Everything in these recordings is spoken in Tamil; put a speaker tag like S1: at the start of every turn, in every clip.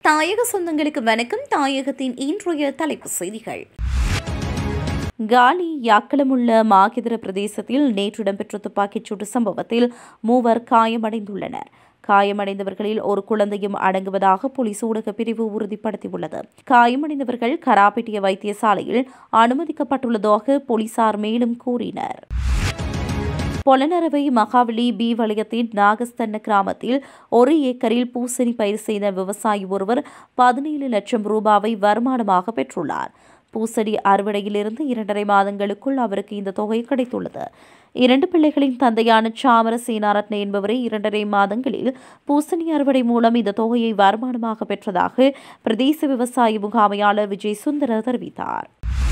S1: தாயக சொந்தங்களுக்கு வணக்கம் தாயகத்தின் இன்றைய தலைப்புச் செய்திகள் காலி யாக்கலமுள்ள மாகிதர பிரதேசத்தில் நேற்று இடம்பெற்ற துப்பாக்கிச் சூட்டு சம்பவத்தில் மூவர் காயமடைந்துள்ளனர் காயமடைந்தவர்களில் ஒரு குழந்தையும் அடங்குவதாக போலீஸ் ஊடக பிரிவு உறுதிப்படுத்தியுள்ளது காயமடைந்தவர்கள் கராப்பிட்டிய வைத்தியசாலையில் அனுமதிக்கப்பட்டுள்ளதாக போலீசார் மேலும் கூறினர் பொலனரவை மகாவலி பி வலயத்தின் நாகஸ்தன்ன கிராமத்தில் ஒரு ஏக்கரில் பூசணி பயிர் செய்த விவசாயி ஒருவர் பதினேழு லட்சம் ரூபாவை வருமானமாக பெற்றுள்ளார் பூசணி அறுவடையிலிருந்து இரண்டரை மாதங்களுக்குள் அவருக்கு இந்த தொகை கிடைத்துள்ளது இரண்டு பிள்ளைகளின் தந்தையான சாமர சேனாரத்ன என்பவரை இரண்டரை மாதங்களில் பூசணி அறுவடை மூலம் இந்த தொகையை வருமானமாக பெற்றதாக பிரதேச விவசாய முகாமையாளர் விஜய் சுந்தர தெரிவித்தார்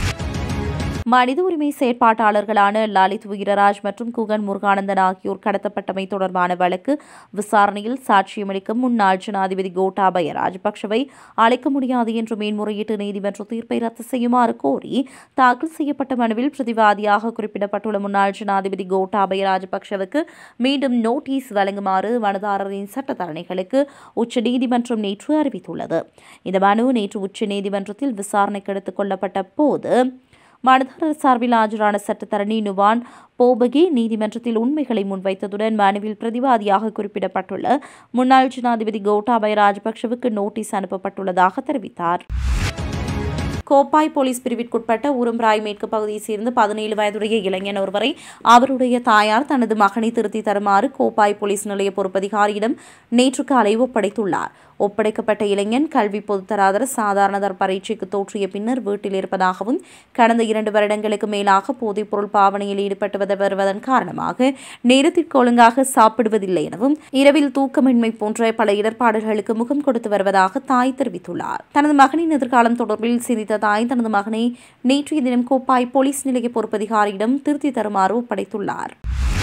S1: மனித உரிமை செயற்பாட்டாளர்களான லலித் வீரராஜ் மற்றும் குகன் முருகானந்தன் ஆகியோர் கடத்தப்பட்டமை தொடர்பான வழக்கு விசாரணையில் சாட்சியமளிக்கும் முன்னாள் ஜனாதிபதி கோட்டாபய ராஜபக்சவை அழைக்க முடியாது என்று மேன்முறையீட்டு நீதிமன்ற தீர்ப்பை ரத்து செய்யுமாறு கோரி தாக்கல் செய்யப்பட்ட மனுவில் பிரதிவாதியாக குறிப்பிடப்பட்டுள்ள முன்னாள் ஜனாதிபதி கோட்டாபய ராஜபக்சவுக்கு மீண்டும் நோட்டீஸ் வழங்குமாறு மனுதாரரின் சட்டத்தரணிகளுக்கு உச்சநீதிமன்றம் நேற்று அறிவித்துள்ளது இந்த மனு நேற்று உச்சநீதிமன்றத்தில் விசாரணைக்கு எடுத்துக் கொள்ளப்பட்ட போது மனுதாரர் சார்பில் ஆஜரான சட்டத்தரணி நுவான் போபகி நீதிமன்றத்தில் உண்மைகளை முன்வைத்ததுடன் மனுவில் பிரதிவாதியாக குறிப்பிடப்பட்டுள்ள முன்னாள் ஜனாதிபதி கோட்டாபய ராஜபக்சவுக்கு நோட்டீஸ் அனுப்பப்பட்டுள்ளதாக தெரிவித்தார் கோப்பாய் போலீஸ் பிரிவிற்குட்பட்ட உரும்ராய் மேற்கு பகுதியைச் சேர்ந்த பதினேழு வயதுடைய இளைஞன் ஒருவரை அவருடைய தாயார் தனது மகனை திருத்தி தருமாறு கோப்பாய் போலீஸ் நிலைய பொறுப்பதிகாரியிடம் நேற்று காலை ஒப்படைத்துள்ளார் ஒப்படைக்கப்பட்ட இளைஞன் கல்வி பொதுத்தராதர சாதாரணதர் பரீட்சைக்கு தோற்றிய பின்னர் வீட்டில் இருப்பதாகவும் கடந்த இரண்டு வருடங்களுக்கு மேலாக போதைப்பொருள் பாவனையில் ஈடுபட்டு வருவதன் காரணமாக நேரத்திற்கு ஒழுங்காக சாப்பிடுவதில்லை எனவும் இரவில் தூக்கமின்மை போன்ற பல இடர்பாடுகளுக்கு முகம் கொடுத்து வருவதாக தாய் தெரிவித்துள்ளார் தனது மகனின் எதிர்காலம் தொடர்பில் சிரித்த தாய் தனது மகனை நேற்றைய தினம் கோப்பாய் போலீஸ் நிலைய பொறுப்பதிகாரியிடம் திருத்தி தருமாறு ஒப்படைத்துள்ளார்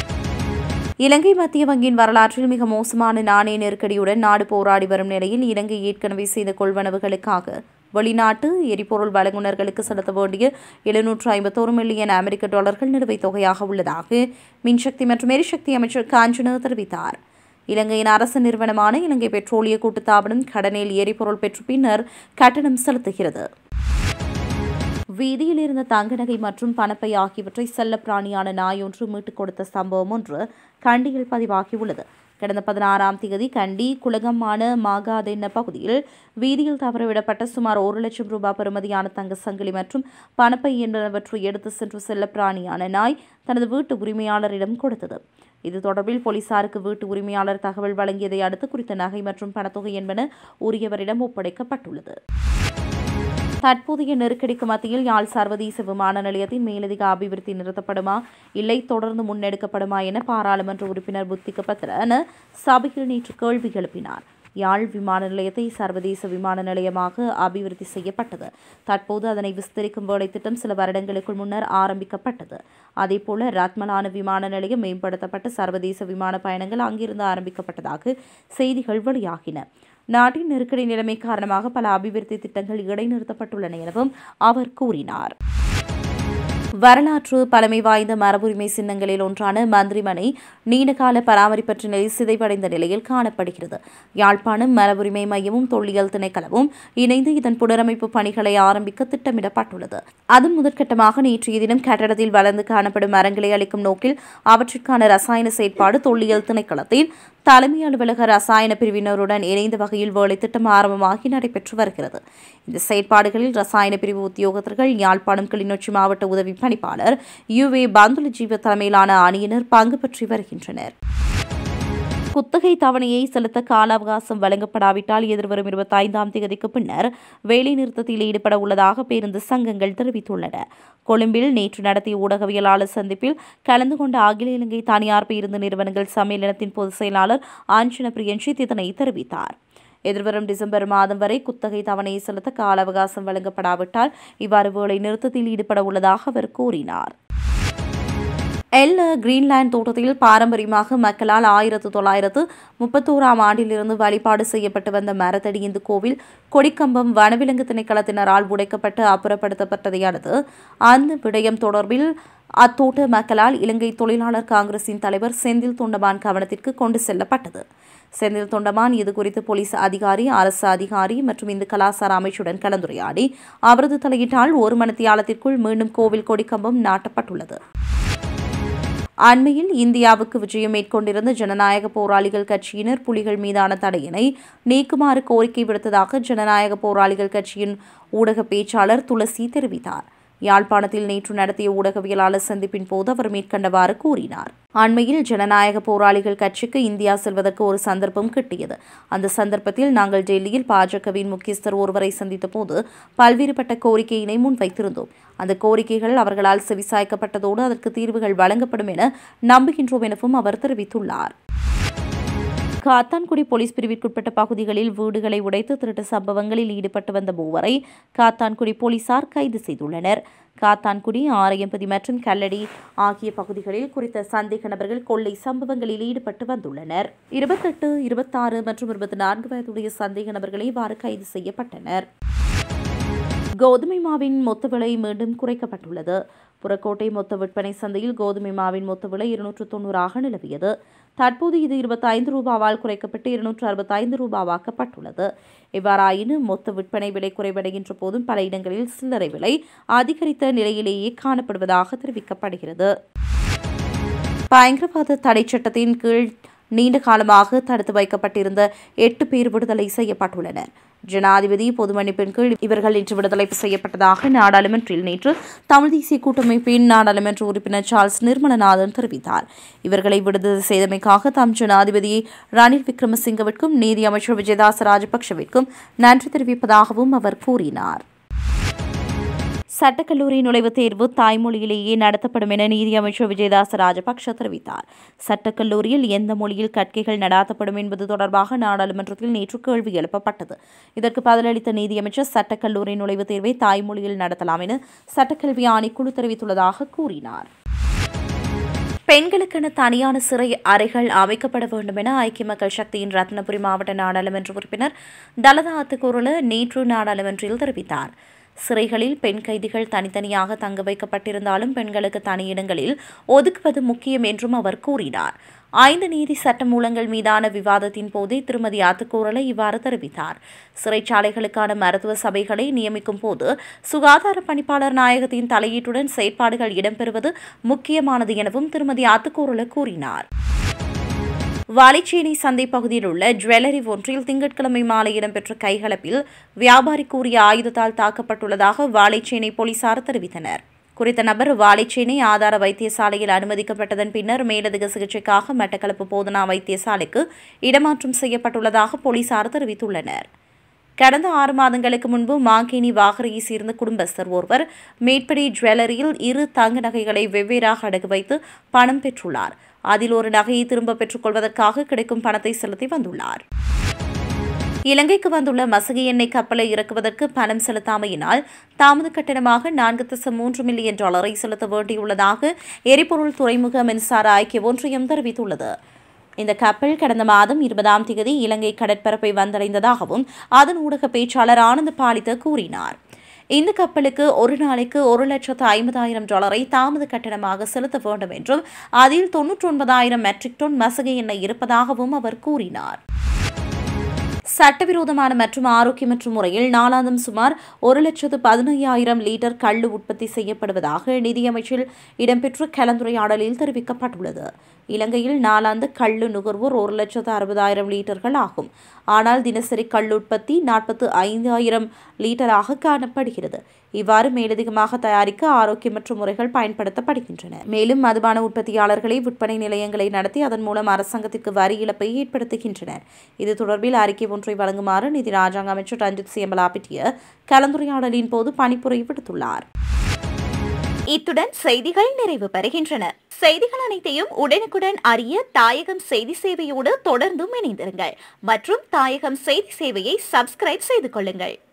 S1: இலங்கை மத்திய வங்கியின் வரலாற்றில் மிக மோசமான நாணய நெருக்கடியுடன் நாடு போராடி வரும் நிலையில் இலங்கை ஏற்கனவே செய்த கொள்வனவுகளுக்காக வெளிநாட்டு எரிபொருள் வழங்குநர்களுக்கு செலுத்த வேண்டிய எழுநூற்று ஐம்பத்தோரு மில்லியன் அமெரிக்க டாலர்கள் நிலுவைத் தொகையாக உள்ளதாக மின்சக்தி மற்றும் எரிசக்தி அமைச்சர் காஞ்சனா தெரிவித்தார் இலங்கையின் அரசு நிறுவனமான இலங்கை பெட்ரோலிய கூட்டுத்தாபனம் கடனில் எரிபொருள் பெற்ற பின்னர் கட்டணம் செலுத்துகிறது வீதியில் இருந்த தங்க நகை மற்றும் பணப்பை ஆகியவற்றை செல்ல பிராணியான நாய் ஒன்று மீட்டுக் கொடுத்த சம்பவம் ஒன்று கண்டியில் பதிவாகியுள்ளது கடந்த பதினாறாம் தேதி கண்டி குலகமான மாகாதென்ன பகுதியில் வீதியில் தவறவிடப்பட்ட சுமார் ஒரு லட்சம் ரூபாய் பெறுமதியான தங்க சங்கிலி மற்றும் பணப்பை என்பனவற்றை எடுத்து சென்று செல்ல பிராணியான நாய் தனது வீட்டு உரிமையாளரிடம் கொடுத்தது இது தொடர்பில் போலீசாருக்கு வீட்டு உரிமையாளர் தகவல் வழங்கியதை அடுத்து குறித்த நகை மற்றும் பணத்தொகை என்பன உரியவரிடம் ஒப்படைக்கப்பட்டுள்ளது தற்போதைய நெருக்கடிக்கு மத்தியில் யாழ் சர்வதேச விமான நிலையத்தின் மேலதிக அபிவிருத்தி நிறுத்தப்படுமா இல்லை தொடர்ந்து முன்னெடுக்கப்படுமா என பாராளுமன்ற உறுப்பினர் புத்திக பத்ரன் சபையில் நேற்று கேள்வி எழுப்பினார் யாழ் விமான நிலையத்தை சர்வதேச விமான நிலையமாக அபிவிருத்தி செய்யப்பட்டது தற்போது அதனை விஸ்தரிக்கும் வேலை திட்டம் சில வருடங்களுக்குள் முன்னர் ஆரம்பிக்கப்பட்டது அதேபோல ரத்மலான விமான நிலையம் மேம்படுத்தப்பட்டு சர்வதேச விமான பயணங்கள் அங்கிருந்து ஆரம்பிக்கப்பட்டதாக செய்திகள் வெளியாகின நாட்டின் நெருக்கடி நிலைமை காரணமாக பல அபிவிருத்தி திட்டங்கள் இடைநிறுத்தப்பட்டுள்ளன எனவும் அவர் கூறினார் வரலாற்று பழமை வாய்ந்த மரபுரிமை சின்னங்களில் ஒன்றான மந்திரிமனை நீண்டகால பராமரிப்பற்ற நிலை சிதைவடைந்த நிலையில் காணப்படுகிறது யாழ்ப்பாணம் மரபுரிமை மையமும் தொல்லியல் திணைக்களமும் இணைந்து இதன் புனரமைப்பு பணிகளை ஆரம்பிக்க திட்டமிடப்பட்டுள்ளது அதன் முதற்கட்டமாக நேற்றைய தினம் கட்டடத்தில் வளர்ந்து காணப்படும் மரங்களை அளிக்கும் நோக்கில் அவற்றிற்கான ரசாயன செயற்பாடு தொல்லியல் திணைக்களத்தில் தலைமை அலுவலக ரசாயன பிரிவினருடன் இணைந்த வகையில் வேலை திட்டம் ஆரம்பமாகி நடைபெற்று வருகிறது இந்த செயற்பாடுகளில் ரசாயன பிரிவு உத்தியோகத்தர்கள் யாழ்ப்பாணம் கிளிநொச்சி மாவட்ட உதவி பணிப்பாளர் யு ஏ பந்துல ஜீவ தலைமையிலான அணியினர் பங்கு பற்றி வருகின்றனர் குத்தகை தவணையை செலுத்த கால அவகாசம் வழங்கப்படாவிட்டால் எதிர்வரும் இருபத்தி ஐந்தாம் தேதிக்கு பின்னர் வேலைநிறுத்தத்தில் ஈடுபட உள்ளதாக பேருந்து சங்கங்கள் தெரிவித்துள்ளன கொழும்பில் நேற்று நடத்திய ஊடகவியலாளர் சந்திப்பில் கலந்து கொண்ட அகில இலங்கை தனியார் பேருந்து நிறுவனங்கள் சம்மேளனத்தின் பொதுச் செயலாளர் ஆஞ்சன பிரியன்ஷித் இதனை தெரிவித்தார் எதிர்வரும் டிசம்பர் மாதம் வரை குத்தகை தவணையை செலுத்த கால அவகாசம் வழங்கப்படாவிட்டால் இவ்வாறு வேலை நிறுத்தத்தில் ஈடுபட உள்ளதாக அவர் கூறினார் எல்ல கிரீன்லாந்து தோட்டத்தில் பாரம்பரியமாக மக்களால் ஆயிரத்து தொள்ளாயிரத்து முப்பத்தோராம் ஆண்டிலிருந்து வழிபாடு செய்யப்பட்டு வந்த மரத்தடி இந்து கோவில் கொடிக்கம்பம் வனவிலங்கு திணைக்களத்தினரால் உடைக்கப்பட்டு அப்புறப்படுத்தப்பட்டதை அடுத்து அந்த விடயம் தொடர்பில் அத்தோட்ட மக்களால் இலங்கை தொழிலாளர் காங்கிரசின் தலைவர் செந்தில் தொண்டமான் கவனத்திற்கு கொண்டு செல்லப்பட்டது செந்தில் தொண்டமான் இது குறித்து போலீஸ் அதிகாரி அரசு அதிகாரி மற்றும் இந்து கலாசார அமைச்சுடன் கலந்துரையாடி அவரது தலையீட்டால் ஒரு மணித்தியாலத்திற்குள் மீண்டும் கோவில் கொடிக்கம்பம் நாட்டப்பட்டுள்ளது அண்மையில் இந்தியாவுக்கு விஜயம் மேற்கொண்டிருந்த ஜனநாயக போராளிகள் கட்சியினர் புலிகள் மீதான தடையினை நீக்குமாறு கோரிக்கை விடுத்ததாக ஜனநாயக போராளிகள் கட்சியின் ஊடக பேச்சாளர் துளசி தெரிவித்தார் யாழ்ப்பாணத்தில் நேற்று நடத்திய ஊடகவியலாளர் சந்திப்பின் போது அவர் மேற்கண்டவாறு கூறினார் அண்மையில் ஜனநாயக போராளிகள் கட்சிக்கு இந்தியா செல்வதற்கு ஒரு சந்தர்ப்பம் கிட்டியது அந்த சந்தர்ப்பத்தில் நாங்கள் டெல்லியில் பாஜகவின் முக்கியஸ்தர் ஒருவரை சந்தித்த போது பல்வேறுபட்ட கோரிக்கையினை முன்வைத்திருந்தோம் அந்த கோரிக்கைகள் அவர்களால் செவிசாய்க்கப்பட்டதோடு அதற்கு தீர்வுகள் வழங்கப்படும் என நம்புகின்றோம் எனவும் அவர் தெரிவித்துள்ளார் காத்தான்குடி போலீஸ் பிரிவிற்குட்பட்ட பகுதிகளில் வீடுகளை உடைத்து திருட்டு சம்பவங்களில் ஈடுபட்டு வந்த மூவரை காத்தான்குடி போலீசார் கைது செய்துள்ளனர் காத்தான்குடி ஆரையம்பதி மற்றும் கல்லடி ஆகிய பகுதிகளில் குறித்த சந்தேக நபர்கள் கொள்ளை சம்பவங்களில் ஈடுபட்டு வந்துள்ளனர் இருபத்தெட்டு இருபத்தாறு மற்றும் இருபத்தி நான்கு வயதுடைய சந்தேக நபர்கள் இவ்வாறு கைது செய்யப்பட்டனர் கோதுமை மாவின் மொத்த விலை மீண்டும் குறைக்கப்பட்டுள்ளது புறக்கோட்டை மொத்த விற்பனை சந்தையில் கோதுமை மாவின் மொத்த விலை இருநூற்று தொண்ணூறாக நிலவியது தற்போது இது இருபத்தைந்து ரூபாவால் குறைக்கப்பட்டு இருநூற்று அறுபத்தைந்து ரூபாவாக்கப்பட்டுள்ளது இவ்வாறாயினும் மொத்த விற்பனை விலை குறைவடைகின்ற போதும் பல இடங்களில் சில்லறை விலை அதிகரித்த நிலையிலேயே காணப்படுவதாக தெரிவிக்கப்படுகிறது பயங்கரவாத தடை சட்டத்தின் கீழ் நீண்ட காலமாக தடுத்து வைக்கப்பட்டிருந்த எட்டு பேர் விடுதலை செய்யப்பட்டுள்ளனர் ஜனாதிபதி பொது மன்னிப்பின் கீழ் இவர்கள் இன்று விடுதலை செய்யப்பட்டதாக நாடாளுமன்றில் நேற்று தமிழ் தேசிய கூட்டமைப்பின் நாடாளுமன்ற உறுப்பினர் சார்ல்ஸ் நிர்மலநாதன் தெரிவித்தார் இவர்களை விடுதலை செய்தமைக்காக தாம் ஜனாதிபதி ரணில் விக்ரமசிங்கவிற்கும் நீதி அமைச்சர் விஜயதாச ராஜபக்சவிற்கும் நன்றி தெரிவிப்பதாகவும் அவர் கூறினார் சட்டக்கல்லூரி நுழைவுத் தேர்வு தாய்மொழியிலேயே நடத்தப்படும் என நீதியமைச்சர் விஜயதாச ராஜபக்ஷ தெரிவித்தார் சட்டக்கல்லூரியில் எந்த மொழியில் கற்கைகள் நடாத்தப்படும் என்பது தொடர்பாக நாடாளுமன்றத்தில் நேற்று கேள்வி எழுப்பப்பட்டது இதற்கு பதிலளித்த நீதியமைச்சர் சட்டக்கல்லூரி நுழைவுத் தேர்வை தாய்மொழியில் நடத்தலாம் என சட்டக்கல்வி ஆணைக்குழு தெரிவித்துள்ளதாக கூறினார் பெண்களுக்கென தனியான சிறை அறைகள் அமைக்கப்பட வேண்டும் என ஐக்கிய மக்கள் சக்தியின் ரத்னபுரி மாவட்ட நாடாளுமன்ற உறுப்பினர் தலதா அத்துக்குரல நேற்று நாடாளுமன்றில் தெரிவித்தார் சிறைகளில் பெண் கைதிகள் தனித்தனியாக தங்க வைக்கப்பட்டிருந்தாலும் பெண்களுக்கு தனி இடங்களில் ஒதுக்குவது முக்கியம் என்றும் அவர் கூறினார் ஐந்து நீதி சட்ட மூலங்கள் மீதான விவாதத்தின் போதே திருமதி ஆத்துக்கூரலை இவ்வாறு தெரிவித்தார் சிறைச்சாலைகளுக்கான மருத்துவ சபைகளை நியமிக்கும் போது சுகாதார பணிப்பாளர் நாயகத்தின் தலையீட்டுடன் செயற்பாடுகள் இடம்பெறுவது முக்கியமானது எனவும் திருமதி ஆத்துக்கூரல கூறினார் வாலிச்சேனை சந்தை பகுதியில் உள்ள ஜுவல்லரி ஒன்றில் திங்கட்கிழமை மாலை இடம்பெற்ற கைகலப்பில் வியாபாரி கூறிய ஆயுதத்தால் தாக்கப்பட்டுள்ளதாக வாழைச்சேனை போலீசார் தெரிவித்தனர் குறித்த நபர் வாழைச்சேனை ஆதார வைத்தியசாலையில் அனுமதிக்கப்பட்டதன் பின்னர் மேலதிக சிகிச்சைக்காக மட்டக்களப்பு போதனா வைத்தியசாலைக்கு இடமாற்றம் செய்யப்பட்டுள்ளதாக போலீசார் தெரிவித்துள்ளனர் கடந்த ஆறு மாதங்களுக்கு முன்பு மாங்கேனி வாகரையை சேர்ந்த குடும்பஸ்தர் ஒருவர் மேற்படி ஜுவல்லரியில் இரு தங்க நகைகளை வெவ்வேறாக அடகு வைத்து பணம் பெற்றுள்ளார் அதில் ஒரு நகையை திரும்ப பெற்றுக் கொள்வதற்காக கிடைக்கும் பணத்தை செலுத்தி வந்துள்ளார் இலங்கைக்கு வந்துள்ள மசகி எண்ணெய் கப்பலை இறக்குவதற்கு பணம் செலுத்தாமையினால் தாமத கட்டணமாக நான்கு தசம் மூன்று மில்லியன் டாலரை செலுத்த வேண்டியுள்ளதாக எரிபொருள் துறைமுக மின்சார ஐக்கிய ஒன்றியம் தெரிவித்துள்ளது இந்த கப்பல் கடந்த மாதம் இருபதாம் தேதி இலங்கை கடற்பரப்பை வந்தடைந்ததாகவும் அதன் ஊடக பேச்சாளர் ஆனந்த் பாலித்த கூறினார் இந்த கப்பலுக்கு ஒரு நாளைக்கு ஒரு லட்சத்து ஐம்பதாயிரம் டாலரை தாமத கட்டணமாக செலுத்த வேண்டும் என்றும் அதில் தொன்னூற்றி ஒன்பதாயிரம் மெட்ரிக் டன் மசகை எண்ணெய் இருப்பதாகவும் அவர் கூறினார் சட்டவிரோதமான மற்றும் ஆரோக்கியமற்ற முறையில் நாளாந்தம் சுமார் ஒரு லட்சத்து பதினையாயிரம் லிட்டர் கள்ளு உற்பத்தி செய்யப்படுவதாக நிதியமைச்சில் இடம்பெற்ற கலந்துரையாடலில் தெரிவிக்கப்பட்டுள்ளது இலங்கையில் நாளாந்து கள்ளு நுகர்வோர் ஒரு லட்சத்து அறுபதாயிரம் லிட்டர்கள் ஆகும் ஆனால் தினசரி கள்ளு உற்பத்தி நாற்பத்து ஐந்தாயிரம் லிட்டராக காணப்படுகிறது இவ்வாறு மேலதிகமாக தயாரிக்க ஆரோக்கியமற்ற முறைகள் பயன்படுத்தப்படுகின்றன மேலும் மதுபான உற்பத்தியாளர்களை விற்பனை நிலையங்களை நடத்தி அதன் மூலம் அரசாங்கத்திற்கு வரி இழப்பை ஏற்படுத்துகின்றனர் இது தொடர்பில் அறிக்கை ஒன்றை வழங்குமாறு நிதி ராஜாங்க அமைச்சர் ரஞ்சித் சியம்பலாபிட்டிய கலந்துரையாடலின் போது பணிப்புரை விடுத்துள்ளார்
S2: இத்துடன் செய்திகள் நிறைவு பெறுகின்றன செய்திகள் அனைத்தையும் உடனுக்குடன் அறிய தாயகம் செய்தி சேவையோடு தொடர்ந்தும் இணைந்திருங்கள் மற்றும் தாயகம் செய்தி சேவையை சப்ஸ்கிரைப் செய்து கொள்ளுங்கள்